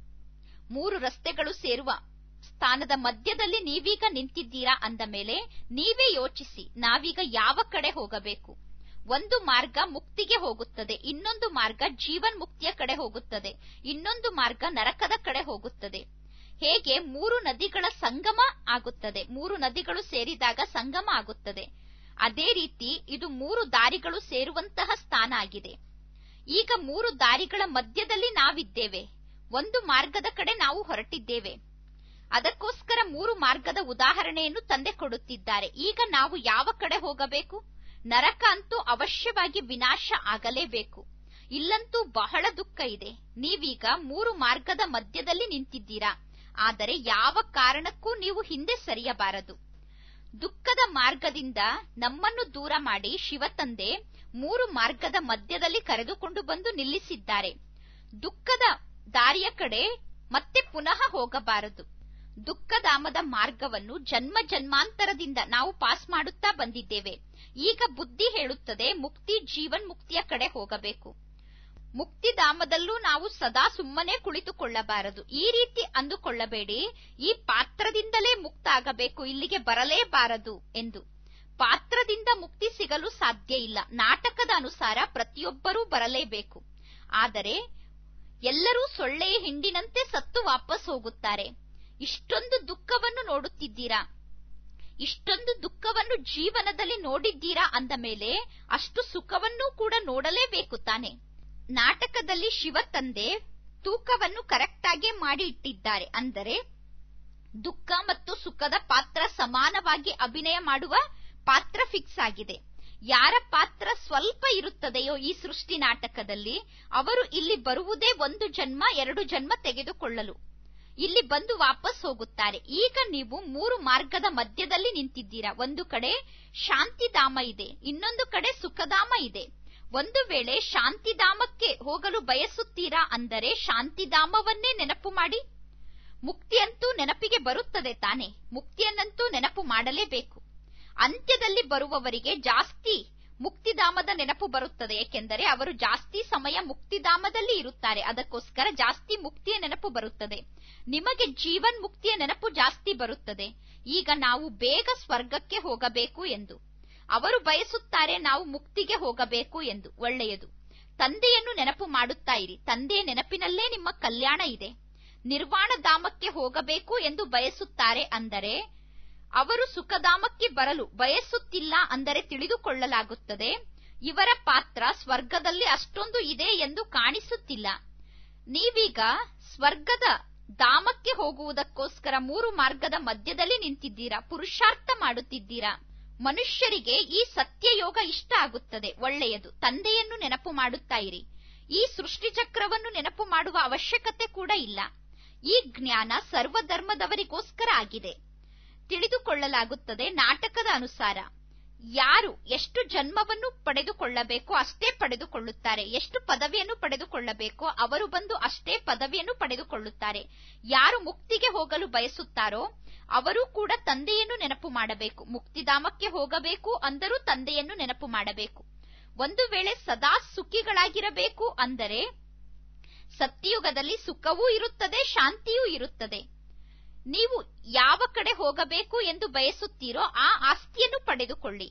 ಮೂರು ರಸ್ತೆಗಳು ಸೇರುವ ಸ್ಥಾನದ ಮಧ್ಯದಲ್ಲಿ ನೀವೀಗ ನಿಂತಿದ್ದೀರಾ ಅಂದ ಮೇಲೆ ನೀವೇ ಯೋಚಿಸಿ ನಾವೀಗ ಯಾವ ಕಡೆ ಹೋಗಬೇಕು ಒಂದು ಮಾರ್ಗ ಮುಕ್ತಿಗೆ ಹೋಗುತ್ತದೆ ಇನ್ನೊಂದು ಮಾರ್ಗ ಜೀವನ್ ಮುಕ್ತಿಯ ಕಡೆ ಹೋಗುತ್ತದೆ ಇನ್ನೊಂದು ಮಾರ್ಗ ನರಕದ ಕಡೆ ಹೋಗುತ್ತದೆ ಹೇಗೆ ಮೂರು ನದಿಗಳ ಸಂಗಮ ಆಗುತ್ತದೆ ಮೂರು ನದಿಗಳು ಸೇರಿದಾಗ ಸಂಗಮ ಆಗುತ್ತದೆ ಅದೇ ರೀತಿ ಇದು ಮೂರು ದಾರಿಗಳು ಸೇರುವಂತಹ ಸ್ಥಾನ ಆಗಿದೆ ಈಗ ಮೂರು ದಾರಿಗಳ ಮಧ್ಯದಲ್ಲಿ ನಾವಿದ್ದೇವೆ ಒಂದು ಮಾರ್ಗದ ಕಡೆ ನಾವು ಹೊರಟಿದ್ದೇವೆ ಅದಕ್ಕೋಸ್ಕರ ಮೂರು ಮಾರ್ಗದ ಉದಾಹರಣೆಯನ್ನು ತಂದೆ ಕೊಡುತ್ತಿದ್ದಾರೆ ಈಗ ನಾವು ಯಾವ ಕಡೆ ಹೋಗಬೇಕು ನರಕ ಅಂತೂ ಅವಶ್ಯವಾಗಿ ವಿನಾಶ ಆಗಲೇಬೇಕು ಇಲ್ಲಂತೂ ಬಹಳ ದುಃಖ ಇದೆ ನೀವೀಗ ಮೂರು ಮಾರ್ಗದ ಮಧ್ಯದಲ್ಲಿ ನಿಂತಿದ್ದೀರಾ ಆದರೆ ಯಾವ ಕಾರಣಕ್ಕೂ ನೀವು ಹಿಂದೆ ಸರಿಯಬಾರದು ದುಃಖದ ಮಾರ್ಗದಿಂದ ನಮ್ಮನ್ನು ದೂರ ಮಾಡಿ ಶಿವತಂದೆ ಮೂರು ಮಾರ್ಗದ ಮಧ್ಯದಲ್ಲಿ ಕರೆದುಕೊಂಡು ಬಂದು ನಿಲ್ಲಿಸಿದ್ದಾರೆ ದುಃಖದ ದಾರಿಯ ಕಡೆ ಮತ್ತೆ ಪುನಃ ಹೋಗಬಾರದು ದುಃಖಧಾಮದ ಮಾರ್ಗವನ್ನು ಜನ್ಮ ಜನ್ಮಾಂತರದಿಂದ ನಾವು ಪಾಸ್ ಮಾಡುತ್ತಾ ಬಂದಿದ್ದೇವೆ ಈಗ ಬುದ್ಧಿ ಹೇಳುತ್ತದೆ ಮುಕ್ತಿ ಜೀವನ್ ಮುಕ್ತಿಯ ಕಡೆ ಹೋಗಬೇಕು ಮುಕ್ತಿಧಾಮದಲ್ಲೂ ನಾವು ಸದಾ ಸುಮ್ಮನೆ ಕುಳಿತುಕೊಳ್ಳಬಾರದು ಈ ರೀತಿ ಅಂದುಕೊಳ್ಳಬೇಡಿ ಈ ಪಾತ್ರದಿಂದಲೇ ಮುಕ್ತ ಆಗಬೇಕು ಇಲ್ಲಿಗೆ ಬರಲೇಬಾರದು ಎಂದು ಪಾತ್ರದಿಂದ ಮುಕ್ತಿ ಸಿಗಲು ಸಾಧ್ಯ ಇಲ್ಲ ನಾಟಕದ ಅನುಸಾರ ಪ್ರತಿಯೊಬ್ಬರೂ ಬರಲೇಬೇಕು ಆದರೆ ಎಲ್ಲರೂ ಸೊಳ್ಳೆಯ ಹಿಂಡಿನಂತೆ ಸತ್ತು ವಾಪಸ್ ಹೋಗುತ್ತಾರೆ ಇಷ್ಟೊಂದು ದುಃಖವನ್ನು ನೋಡುತ್ತಿದ್ದೀರಾ ಇಷ್ಟೊಂದು ದುಃಖವನ್ನು ಜೀವನದಲ್ಲಿ ನೋಡಿದ್ದೀರಾ ಅಂದ ಮೇಲೆ ಅಷ್ಟು ಸುಖವನ್ನೂ ಕೂಡ ನೋಡಲೇಬೇಕು ತಾನೆ ನಾಟಕದಲ್ಲಿ ಶಿವ ತಂದೆ ತೂಕವನ್ನು ಕರೆಕ್ಟ್ ಆಗಿ ಮಾಡಿ ಇಟ್ಟಿದ್ದಾರೆ ಅಂದರೆ ದುಃಖ ಮತ್ತು ಸುಖದ ಪಾತ್ರ ಸಮಾನವಾಗಿ ಅಭಿನಯ ಮಾಡುವ ಪಾತ್ರ ಫಿಕ್ಸ್ ಆಗಿದೆ ಯಾರ ಪಾತ್ರ ಸ್ವಲ್ಪ ಇರುತ್ತದೆಯೋ ಈ ಸೃಷ್ಟಿ ನಾಟಕದಲ್ಲಿ ಅವರು ಇಲ್ಲಿ ಬರುವುದೇ ಒಂದು ಜನ್ಮ ಎರಡು ಜನ್ಮ ತೆಗೆದುಕೊಳ್ಳಲು ಇಲ್ಲಿ ಬಂದು ವಾಪಸ್ ಹೋಗುತ್ತಾರೆ ಈಗ ನೀವು ಮೂರು ಮಾರ್ಗದ ಮಧ್ಯದಲ್ಲಿ ನಿಂತಿದ್ದೀರಾ ಒಂದು ಕಡೆ ಶಾಂತಿಧಾಮ ಇದೆ ಇನ್ನೊಂದು ಕಡೆ ಸುಖಧಾಮ ಇದೆ ಒಂದು ವೇಳೆ ಶಾಂತಿಧಾಮಕ್ಕೆ ಹೋಗಲು ಬಯಸುತ್ತೀರಾ ಅಂದರೆ ಶಾಂತಿಧಾಮವನ್ನೇ ನೆನಪು ಮಾಡಿ ಮುಕ್ತಿಯಂತೂ ನೆನಪಿಗೆ ಬರುತ್ತದೆ ತಾನೆ ಮುಕ್ತಿಯನ್ನಂತೂ ನೆನಪು ಮಾಡಲೇಬೇಕು ಅಂತ್ಯದಲ್ಲಿ ಬರುವವರಿಗೆ ಜಾಸ್ತಿ ಮುಕ್ತಿಧಾಮದ ನೆನಪು ಬರುತ್ತದೆ ಏಕೆಂದರೆ ಅವರು ಜಾಸ್ತಿ ಸಮಯ ಮುಕ್ತಿಧಾಮದಲ್ಲಿ ಇರುತ್ತಾರೆ ಅದಕ್ಕೋಸ್ಕರ ಜಾಸ್ತಿ ಮುಕ್ತಿಯ ನೆನಪು ಬರುತ್ತದೆ ನಿಮಗೆ ಜೀವನ್ ಮುಕ್ತಿಯ ನೆನಪು ಜಾಸ್ತಿ ಬರುತ್ತದೆ ಈಗ ನಾವು ಬೇಗ ಸ್ವರ್ಗಕ್ಕೆ ಹೋಗಬೇಕು ಎಂದು ಅವರು ಬಯಸುತ್ತಾರೆ ನಾವು ಮುಕ್ತಿಗೆ ಹೋಗಬೇಕು ಎಂದು ಒಳ್ಳೆಯದು ತಂದೆಯನ್ನು ನೆನಪು ಮಾಡುತ್ತಾ ಇರಿ ತಂದೆಯ ನೆನಪಿನಲ್ಲೇ ನಿಮ್ಮ ಕಲ್ಯಾಣ ಇದೆ ನಿರ್ವಾಣ ಧಾಮಕ್ಕೆ ಹೋಗಬೇಕು ಎಂದು ಬಯಸುತ್ತಾರೆ ಅಂದರೆ ಅವರು ಸುಖಧಾಮಕ್ಕೆ ಬರಲು ಬಯಸುತ್ತಿಲ್ಲ ಅಂದರೆ ತಿಳಿದುಕೊಳ್ಳಲಾಗುತ್ತದೆ ಇವರ ಪಾತ್ರ ಸ್ವರ್ಗದಲ್ಲಿ ಅಷ್ಟೊಂದು ಇದೆ ಎಂದು ಕಾಣಿಸುತ್ತಿಲ್ಲ ನೀವೀಗ ಸ್ವರ್ಗದ ಧಾಮಕ್ಕೆ ಹೋಗುವುದಕ್ಕೋಸ್ಕರ ಮೂರು ಮಾರ್ಗದ ಮಧ್ಯದಲ್ಲಿ ನಿಂತಿದ್ದೀರಾ ಪುರುಷಾರ್ಥ ಮಾಡುತ್ತಿದ್ದೀರಾ ಮನುಷ್ಯರಿಗೆ ಈ ಸತ್ಯಯೋಗ ಇಷ್ಟ ಆಗುತ್ತದೆ ಒಳ್ಳೆಯದು ತಂದೆಯನ್ನು ನೆನಪು ಮಾಡುತ್ತಾ ಇರಿ ಈ ಸೃಷ್ಟಿ ಚಕ್ರವನ್ನು ನೆನಪು ಮಾಡುವ ಅವಶ್ಯಕತೆ ಕೂಡ ಇಲ್ಲ ಈ ಜ್ಞಾನ ಸರ್ವಧರ್ಮದವರಿಗೋಸ್ಕರ ಆಗಿದೆ ತಿಳಿದುಕೊಳ್ಳಲಾಗುತ್ತದೆ ನಾಟಕದ ಅನುಸಾರ ಯಾರು ಎಷ್ಟು ಜನ್ಮವನ್ನು ಪಡೆದುಕೊಳ್ಳಬೇಕೋ ಅಷ್ಟೇ ಪಡೆದುಕೊಳ್ಳುತ್ತಾರೆ ಎಷ್ಟು ಪದವಿಯನ್ನು ಪಡೆದುಕೊಳ್ಳಬೇಕೋ ಅವರು ಬಂದು ಅಷ್ಟೇ ಪದವಿಯನ್ನು ಪಡೆದುಕೊಳ್ಳುತ್ತಾರೆ ಯಾರು ಮುಕ್ತಿಗೆ ಹೋಗಲು ಬಯಸುತ್ತಾರೋ ಅವರು ಕೂಡ ತಂದೆಯನ್ನು ನೆನಪು ಮಾಡಬೇಕು ಮುಕ್ತಿಧಾಮಕ್ಕೆ ಹೋಗಬೇಕು ಅಂದರೂ ತಂದೆಯನ್ನು ನೆನಪು ಮಾಡಬೇಕು ಒಂದು ವೇಳೆ ಸದಾ ಸುಖಿಗಳಾಗಿರಬೇಕು ಅಂದರೆ ಸತ್ಯಯುಗದಲ್ಲಿ ಸುಖವೂ ಇರುತ್ತದೆ ಶಾಂತಿಯೂ ಇರುತ್ತದೆ ನೀವು ಯಾವ ಕಡೆ ಹೋಗಬೇಕು ಎಂದು ಬಯಸುತ್ತೀರೋ ಆ ಆಸ್ತಿಯನ್ನು ಪಡೆದುಕೊಳ್ಳಿ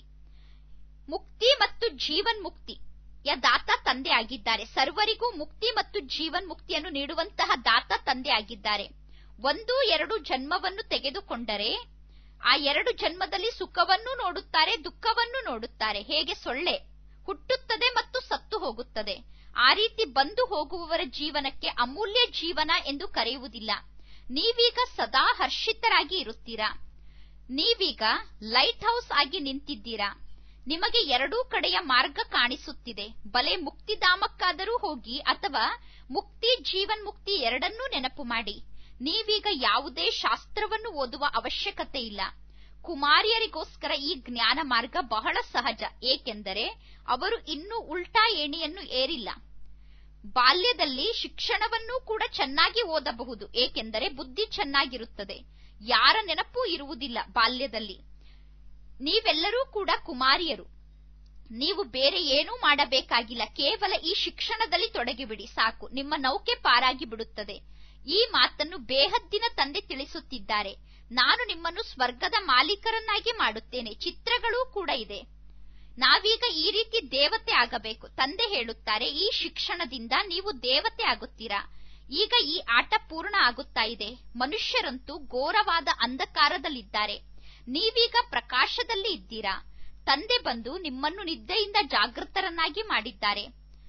ಮುಕ್ತಿ ಮತ್ತು ಜೀವನ್ ಮುಕ್ತಿ ಯ ದಾತ ತಂದೆ ಆಗಿದ್ದಾರೆ ಸರ್ವರಿಗೂ ಮುಕ್ತಿ ಮತ್ತು ಜೀವನ್ ಮುಕ್ತಿಯನ್ನು ನೀಡುವಂತಹ ದಾತ ತಂದೆ ಆಗಿದ್ದಾರೆ ಒಂದು ಎರಡು ಜನ್ಮವನ್ನು ತೆಗೆದುಕೊಂಡರೆ ಆ ಎರಡು ಜನ್ಮದಲ್ಲಿ ಸುಖವನ್ನು ನೋಡುತ್ತಾರೆ ದುಃಖವನ್ನು ನೋಡುತ್ತಾರೆ ಹೇಗೆ ಸೊಳ್ಳೆ ಹುಟ್ಟುತ್ತದೆ ಮತ್ತು ಸತ್ತು ಹೋಗುತ್ತದೆ ಆ ರೀತಿ ಬಂದು ಹೋಗುವವರ ಜೀವನಕ್ಕೆ ಅಮೂಲ್ಯ ಜೀವನ ಎಂದು ಕರೆಯುವುದಿಲ್ಲ ನೀವೀಗ ಸದಾ ಹರ್ಷಿತರಾಗಿ ಇರುತ್ತೀರಾ ನೀವೀಗ ಲೈಟ್ ಹೌಸ್ ಆಗಿ ನಿಂತಿದ್ದೀರಾ ನಿಮಗೆ ಎರಡೂ ಕಡೆಯ ಮಾರ್ಗ ಕಾಣಿಸುತ್ತಿದೆ ಬಲೆ ಮುಕ್ತಿಧಾಮಕ್ಕಾದರೂ ಹೋಗಿ ಅಥವಾ ಮುಕ್ತಿ ಜೀವನ್ ಮುಕ್ತಿ ಎರಡನ್ನೂ ನೆನಪು ಮಾಡಿ ನೀವೀಗ ಯಾವುದೇ ಶಾಸ್ತ್ರವನ್ನು ಓದುವ ಅವಶ್ಯಕತೆ ಇಲ್ಲ ಕುಮಾರಿಯರಿಗೋಸ್ಕರ ಈ ಜ್ಞಾನ ಮಾರ್ಗ ಬಹಳ ಸಹಜ ಏಕೆಂದರೆ ಅವರು ಇನ್ನೂ ಉಲ್ಟಾ ಏಣಿಯನ್ನು ಏರಿಲ್ಲ ಬಾಲ್ಯದಲ್ಲಿ ಶಿಕ್ಷಣವನ್ನೂ ಕೂಡ ಚೆನ್ನಾಗಿ ಓದಬಹುದು ಏಕೆಂದರೆ ಬುದ್ಧಿ ಚೆನ್ನಾಗಿರುತ್ತದೆ ಯಾರ ನೆನಪೂ ಇರುವುದಿಲ್ಲ ಬಾಲ್ಯದಲ್ಲಿ ನೀವೆಲ್ಲರೂ ಕೂಡ ಕುಮಾರಿಯರು ನೀವು ಬೇರೆ ಏನೂ ಮಾಡಬೇಕಾಗಿಲ್ಲ ಕೇವಲ ಈ ಶಿಕ್ಷಣದಲ್ಲಿ ತೊಡಗಿಬಿಡಿ ಸಾಕು ನಿಮ್ಮ ನೌಕೆ ಪಾರಾಗಿ ಬಿಡುತ್ತದೆ ಈ ಮಾತನ್ನು ಬೇಹದ್ದಿನ ತಂದೆ ತಿಳಿಸುತ್ತಿದ್ದಾರೆ ನಾನು ನಿಮ್ಮನ್ನು ಸ್ವರ್ಗದ ಮಾಲೀಕರನ್ನಾಗಿ ಮಾಡುತ್ತೇನೆ ಚಿತ್ರಗಳೂ ಕೂಡ ಇದೆ ನಾವೀಗ ಈ ರೀತಿ ದೇವತೆ ಆಗಬೇಕು ತಂದೆ ಹೇಳುತ್ತಾರೆ ಈ ಶಿಕ್ಷಣದಿಂದ ನೀವು ದೇವತೆ ಆಗುತ್ತೀರಾ ಈಗ ಈ ಆಟ ಪೂರ್ಣ ಆಗುತ್ತಾ ಇದೆ ಮನುಷ್ಯರಂತೂ ಘೋರವಾದ ಅಂಧಕಾರದಲ್ಲಿದ್ದಾರೆ ನೀವೀಗ ಪ್ರಕಾಶದಲ್ಲಿ ಇದ್ದೀರಾ ತಂದೆ ಬಂದು ನಿಮ್ಮನ್ನು ನಿದ್ದೆಯಿಂದ ಜಾಗೃತರನ್ನಾಗಿ ಮಾಡಿದ್ದಾರೆ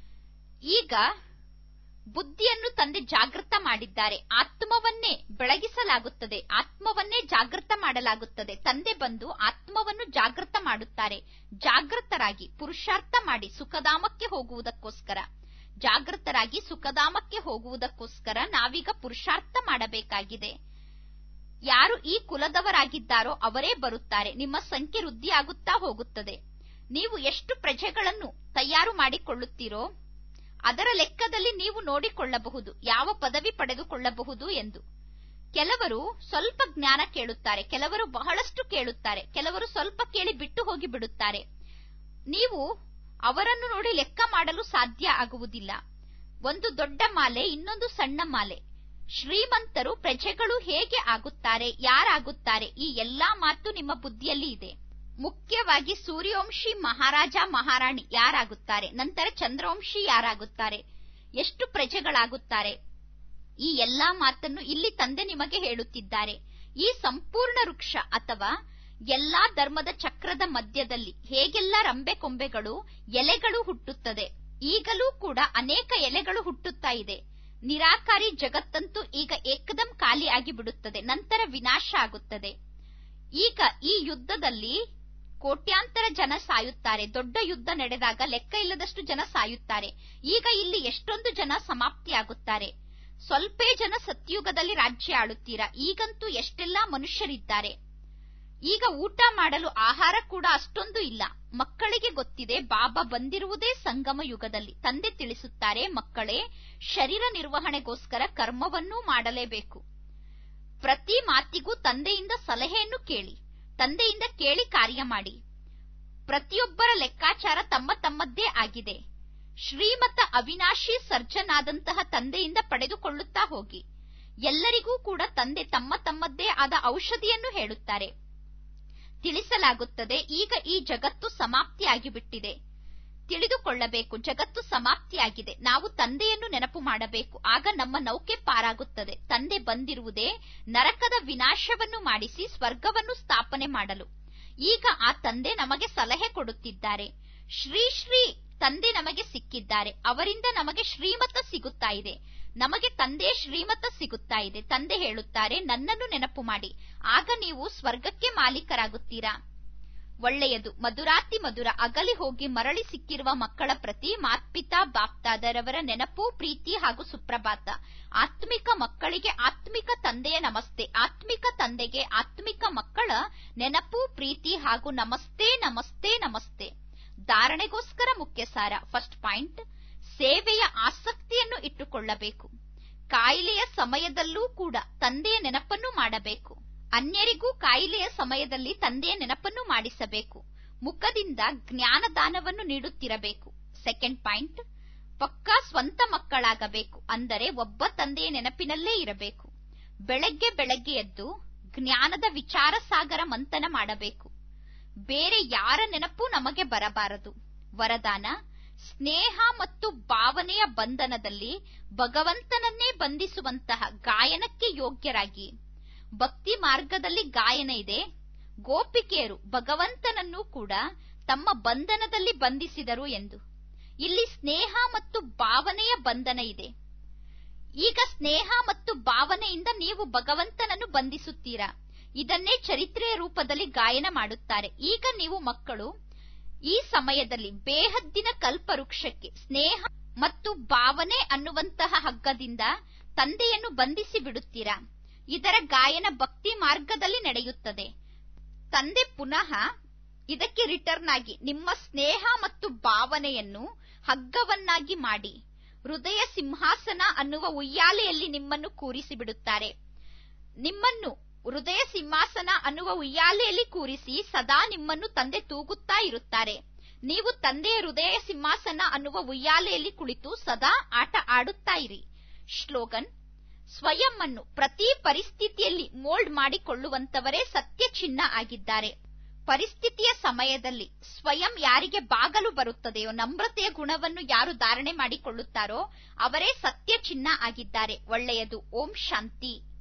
ಈಗ ಬುದ್ಧಿಯನ್ನು ತಂದೆ ಜಾಗೃತ ಮಾಡಿದ್ದಾರೆ ಆತ್ಮವನ್ನೇ ಬೆಳಗಿಸಲಾಗುತ್ತದೆ ಆತ್ಮವನ್ನೇ ಜಾಗೃತ ಮಾಡಲಾಗುತ್ತದೆ ತಂದೆ ಬಂದು ಆತ್ಮವನ್ನು ಜಾಗೃತ ಮಾಡುತ್ತಾರೆ ಜಾಗೃತರಾಗಿ ಪುರುಷಾರ್ಥ ಮಾಡಿ ಸುಖಧಾಮಕ್ಕೆ ಹೋಗುವುದಕ್ಕೋಸ್ಕರ ಜಾಗೃತರಾಗಿ ಸುಖಧಾಮಕ್ಕೆ ಹೋಗುವುದಕ್ಕೋಸ್ಕರ ನಾವೀಗ ಪುರುಷಾರ್ಥ ಮಾಡಬೇಕಾಗಿದೆ ಯಾರು ಈ ಕುಲದವರಾಗಿದ್ದಾರೋ ಅವರೇ ಬರುತ್ತಾರೆ ನಿಮ್ಮ ಸಂಖ್ಯೆ ವೃದ್ಧಿಯಾಗುತ್ತಾ ಹೋಗುತ್ತದೆ ನೀವು ಎಷ್ಟು ಪ್ರಜೆಗಳನ್ನು ತಯಾರು ಮಾಡಿಕೊಳ್ಳುತ್ತೀರೋ ಅದರ ಲೆಕ್ಕದಲ್ಲಿ ನೀವು ನೋಡಿಕೊಳ್ಳಬಹುದು ಯಾವ ಪದವಿ ಪಡೆದುಕೊಳ್ಳಬಹುದು ಎಂದು ಕೆಲವರು ಸ್ವಲ್ಪ ಜ್ಞಾನ ಕೇಳುತ್ತಾರೆ ಕೆಲವರು ಬಹಳಷ್ಟು ಕೇಳುತ್ತಾರೆ ಕೆಲವರು ಸ್ವಲ್ಪ ಕೇಳಿ ಬಿಟ್ಟು ಹೋಗಿ ಬಿಡುತ್ತಾರೆ ನೀವು ಅವರನ್ನು ನೋಡಿ ಲೆಕ್ಕ ಮಾಡಲು ಸಾಧ್ಯ ಆಗುವುದಿಲ್ಲ ಒಂದು ದೊಡ್ಡ ಮಾಲೆ ಇನ್ನೊಂದು ಸಣ್ಣ ಮಾಲೆ ಶ್ರೀಮಂತರು ಪ್ರಜೆಗಳು ಹೇಗೆ ಆಗುತ್ತಾರೆ ಯಾರಾಗುತ್ತಾರೆ ಈ ಎಲ್ಲಾ ಮಾತು ನಿಮ್ಮ ಬುದ್ಧಿಯಲ್ಲಿ ಇದೆ ಮುಖ್ಯವಾಗಿ ಸೂರ್ಯವಂಶಿ ಮಹಾರಾಜ ಮಹಾರಾಣಿ ಯಾರಾಗುತ್ತಾರೆ ನಂತರ ಚಂದ್ರವಂಶಿ ಯಾರಾಗುತ್ತಾರೆ ಎಷ್ಟು ಪ್ರಜೆಗಳಾಗುತ್ತಾರೆ ಈ ಎಲ್ಲಾ ಮಾತನ್ನು ಇಲ್ಲಿ ತಂದೆ ನಿಮಗೆ ಹೇಳುತ್ತಿದ್ದಾರೆ ಈ ಸಂಪೂರ್ಣ ವೃಕ್ಷ ಅಥವಾ ಎಲ್ಲಾ ಧರ್ಮದ ಚಕ್ರದ ಮಧ್ಯದಲ್ಲಿ ಹೇಗೆಲ್ಲ ರಂಬೆ ಕೊಂಬೆಗಳು ಎಲೆಗಳು ಹುಟ್ಟುತ್ತದೆ ಈಗಲೂ ಕೂಡ ಅನೇಕ ಎಲೆಗಳು ಹುಟ್ಟುತ್ತಾ ಇದೆ ನಿರಾಕಾರಿ ಜಗತ್ತಂತೂ ಈಗ ಏಕದಂ ಖಾಲಿ ಆಗಿ ಬಿಡುತ್ತದೆ ನಂತರ ವಿನಾಶ ಆಗುತ್ತದೆ ಈಗ ಈ ಯುದ್ಧದಲ್ಲಿ ಕೋಟ್ಯಾಂತರ ಜನ ಸಾಯುತ್ತಾರೆ ದೊಡ್ಡ ಯುದ್ಧ ನಡೆದಾಗ ಲೆಕ್ಕ ಇಲ್ಲದಷ್ಟು ಜನ ಸಾಯುತ್ತಾರೆ ಈಗ ಇಲ್ಲಿ ಎಷ್ಟೊಂದು ಜನ ಸಮಾಪ್ತಿಯಾಗುತ್ತಾರೆ ಸ್ವಲ್ಪೇ ಜನ ಸತ್ಯುಗದಲ್ಲಿ ರಾಜ್ಯ ಆಳುತ್ತೀರಾ ಈಗಂತೂ ಎಷ್ಟೆಲ್ಲಾ ಮನುಷ್ಯರಿದ್ದಾರೆ ಈಗ ಊಟ ಮಾಡಲು ಆಹಾರ ಕೂಡ ಅಷ್ಟೊಂದು ಇಲ್ಲ ಮಕ್ಕಳಿಗೆ ಗೊತ್ತಿದೆ ಬಾಬಾ ಬಂದಿರುವುದೇ ಸಂಗಮ ಯುಗದಲ್ಲಿ ತಂದೆ ತಿಳಿಸುತ್ತಾರೆ ಮಕ್ಕಳೇ ಶರೀರ ನಿರ್ವಹಣೆಗೋಸ್ಕರ ಕರ್ಮವನ್ನೂ ಮಾಡಲೇಬೇಕು ಪ್ರತಿ ಮಾತಿಗೂ ತಂದೆಯಿಂದ ಸಲಹೆಯನ್ನು ಕೇಳಿ ತಂದೆಯಿಂದ ಕೇಳಿ ಕಾರ್ಯ ಮಾಡಿ ಪ್ರತಿಯೊಬ್ಬರ ಲೆಕ್ಕಾಚಾರ ತಮ್ಮ ತಮ್ಮದ್ದೇ ಆಗಿದೆ ಶ್ರೀಮತ ಅವಿನಾಶಿ ಸರ್ಜನಾದಂತಹ ತಂದೆಯಿಂದ ಪಡೆದುಕೊಳ್ಳುತ್ತಾ ಹೋಗಿ ಎಲ್ಲರಿಗೂ ಕೂಡ ತಂದೆ ತಮ್ಮ ತಮ್ಮದ್ದೇ ಆದ ಔಷಧಿಯನ್ನು ಹೇಳುತ್ತಾರೆ ತಿಳಿಸಲಾಗುತ್ತದೆ ಈಗ ಈ ಜಗತ್ತು ಸಮಾಪ್ತಿಯಾಗಿ ಬಿಟ್ಟಿದೆ ತಿಳಿದುಕೊಳ್ಳಬೇಕು ಜಗತ್ತು ಸಮಾಪ್ತಿಯಾಗಿದೆ ನಾವು ತಂದೆಯನ್ನು ನೆನಪು ಮಾಡಬೇಕು ಆಗ ನಮ್ಮ ನೌಕೆ ಪಾರಾಗುತ್ತದೆ ತಂದೆ ಬಂದಿರುವುದೇ ನರಕದ ವಿನಾಶವನ್ನು ಮಾಡಿಸಿ ಸ್ವರ್ಗವನ್ನು ಸ್ಥಾಪನೆ ಮಾಡಲು ಈಗ ಆ ತಂದೆ ನಮಗೆ ಸಲಹೆ ಕೊಡುತ್ತಿದ್ದಾರೆ ಶ್ರೀ ಶ್ರೀ ತಂದೆ ನಮಗೆ ಸಿಕ್ಕಿದ್ದಾರೆ ಅವರಿಂದ ನಮಗೆ ಶ್ರೀಮತ ಸಿಗುತ್ತಾ ಇದೆ ನಮಗೆ ತಂದೆ ಶ್ರೀಮತ ಸಿಗುತ್ತಾ ಇದೆ ತಂದೆ ಹೇಳುತ್ತಾರೆ ನನ್ನನ್ನು ನೆನಪು ಮಾಡಿ ಆಗ ನೀವು ಸ್ವರ್ಗಕ್ಕೆ ಮಾಲೀಕರಾಗುತ್ತೀರಾ ಒಳ್ಳೆಯದು ಮಧುರಾತಿ ಮಧುರ ಅಗಲಿ ಹೋಗಿ ಮರಳಿ ಸಿಕ್ಕಿರುವ ಮಕ್ಕಳ ಪ್ರತಿ ಮಾತ್ಪಿತಾ ಬಾಪ್ತಾದರವರ ನೆನಪು ಪ್ರೀತಿ ಹಾಗೂ ಸುಪ್ರಭಾತ ಆತ್ಮಿಕ ಮಕ್ಕಳಿಗೆ ಆತ್ಮಿಕ ತಂದೆಯ ನಮಸ್ತೆ ಆತ್ಮಿಕ ತಂದೆಗೆ ಆತ್ಮಿಕ ಮಕ್ಕಳ ನೆನಪು ಪ್ರೀತಿ ಹಾಗೂ ನಮಸ್ತೆ ನಮಸ್ತೆ ನಮಸ್ತೆ ಧಾರಣೆಗೋಸ್ಕರ ಮುಖ್ಯ ಸಾರ ಫಸ್ಟ್ ಪಾಯಿಂಟ್ ಸೇವೆಯ ಆಸಕ್ತಿಯನ್ನು ಇಟ್ಟುಕೊಳ್ಳಬೇಕು ಕಾಯಿಲೆಯ ಸಮಯದಲ್ಲೂ ಕೂಡ ತಂದೆಯ ನೆನಪನ್ನು ಮಾಡಬೇಕು ಅನ್ಯರಿಗೂ ಕಾಯಿಲೆಯ ಸಮಯದಲ್ಲಿ ತಂದೆಯ ನೆನಪನ್ನು ಮಾಡಿಸಬೇಕು ಮುಖದಿಂದ ಜ್ಞಾನದಾನವನ್ನು ನೀಡುತ್ತಿರಬೇಕು ಸೆಕೆಂಡ್ ಪಾಯಿಂಟ್ ಪಕ್ಕಾ ಸ್ವಂತ ಮಕ್ಕಳಾಗಬೇಕು ಅಂದರೆ ಒಬ್ಬ ತಂದೆಯ ನೆನಪಿನಲ್ಲೇ ಇರಬೇಕು ಬೆಳಗ್ಗೆ ಬೆಳಗ್ಗೆ ಎದ್ದು ಜ್ಞಾನದ ವಿಚಾರ ಸಾಗರ ಮಂಥನ ಮಾಡಬೇಕು ಬೇರೆ ಯಾರ ನೆನಪು ನಮಗೆ ಬರಬಾರದು ವರದಾನ ಸ್ನೇಹ ಮತ್ತು ಭಾವನೆಯ ಬಂಧನದಲ್ಲಿ ಭಗವಂತನನ್ನೇ ಬಂಧಿಸುವಂತಹ ಗಾಯನಕ್ಕೆ ಯೋಗ್ಯರಾಗಿ ಭಕ್ತಿ ಮಾರ್ಗದಲ್ಲಿ ಗಾಯನ ಇದೆ ಗೋಪಿಕೆಯರು ಭಗವಂತನನ್ನು ಕೂಡ ತಮ್ಮ ಬಂಧನದಲ್ಲಿ ಬಂಧಿಸಿದರು ಎಂದು ಇಲ್ಲಿ ಸ್ನೇಹ ಮತ್ತು ಭಾವನೆಯ ಬಂಧನ ಇದೆ ಈಗ ಸ್ನೇಹ ಮತ್ತು ಭಾವನೆಯಿಂದ ನೀವು ಭಗವಂತನನ್ನು ಬಂಧಿಸುತ್ತೀರಾ ಇದನ್ನೇ ಚರಿತ್ರೆಯ ರೂಪದಲ್ಲಿ ಗಾಯನ ಮಾಡುತ್ತಾರೆ ಈಗ ನೀವು ಮಕ್ಕಳು ಈ ಸಮಯದಲ್ಲಿ ಬೇಹದ್ದಿನ ಕಲ್ಪವೃಕ್ಷಕ್ಕೆ ಸ್ನೇಹ ಮತ್ತು ಭಾವನೆ ಅನ್ನುವಂತಹ ಹಗ್ಗದಿಂದ ತಂದೆಯನ್ನು ಬಂಧಿಸಿ ಬಿಡುತ್ತೀರಾ ಇದರ ಗಾಯನ ಭಕ್ತಿ ಮಾರ್ಗದಲ್ಲಿ ನಡೆಯುತ್ತದೆ ತಂದೆ ಪುನಃ ಇದಕ್ಕೆ ರಿಟರ್ನ್ ಆಗಿ ನಿಮ್ಮ ಸ್ನೇಹ ಮತ್ತು ಭಾವನೆಯನ್ನು ಹಗ್ಗವನ್ನಾಗಿ ಮಾಡಿ ಹೃದಯ ಸಿಂಹಾಸನ ಅನ್ನುವ ಉಯ್ಯಾಲೆಯಲ್ಲಿ ನಿಮ್ಮನ್ನು ಕೂರಿಸಿ ಬಿಡುತ್ತಾರೆ ನಿಮ್ಮನ್ನು ಹೃದಯ ಸಿಂಹಾಸನ ಅನ್ನುವ ಉಯ್ಯಾಲೆಯಲ್ಲಿ ಕೂರಿಸಿ ಸದಾ ನಿಮ್ಮನ್ನು ತಂದೆ ತೂಗುತ್ತಾ ಇರುತ್ತಾರೆ ನೀವು ತಂದೆಯ ಹೃದಯ ಸಿಂಹಾಸನ ಅನ್ನುವ ಉಯ್ಯಾಲೆಯಲ್ಲಿ ಕುಳಿತು ಸದಾ ಆಟ ಆಡುತ್ತಾ ಇರಿ ಶ್ಲೋಗನ್ ಸ್ವಯಂ ಅನ್ನು ಪ್ರತಿ ಪರಿಸ್ಥಿತಿಯಲ್ಲಿ ಮೋಲ್ಡ್ ಮಾಡಿಕೊಳ್ಳುವಂತವರೇ ಸತ್ಯ ಚಿನ್ನ ಆಗಿದ್ದಾರೆ ಪರಿಸ್ಥಿತಿಯ ಸಮಯದಲ್ಲಿ ಸ್ವಯಂ ಯಾರಿಗೆ ಬಾಗಲು ಬರುತ್ತದೆಯೋ ನಮ್ರತೆಯ ಗುಣವನ್ನು ಯಾರು ಧಾರಣೆ ಮಾಡಿಕೊಳ್ಳುತ್ತಾರೋ ಅವರೇ ಸತ್ಯ ಚಿನ್ನ ಆಗಿದ್ದಾರೆ ಒಳ್ಳೆಯದು ಓಂ ಶಾಂತಿ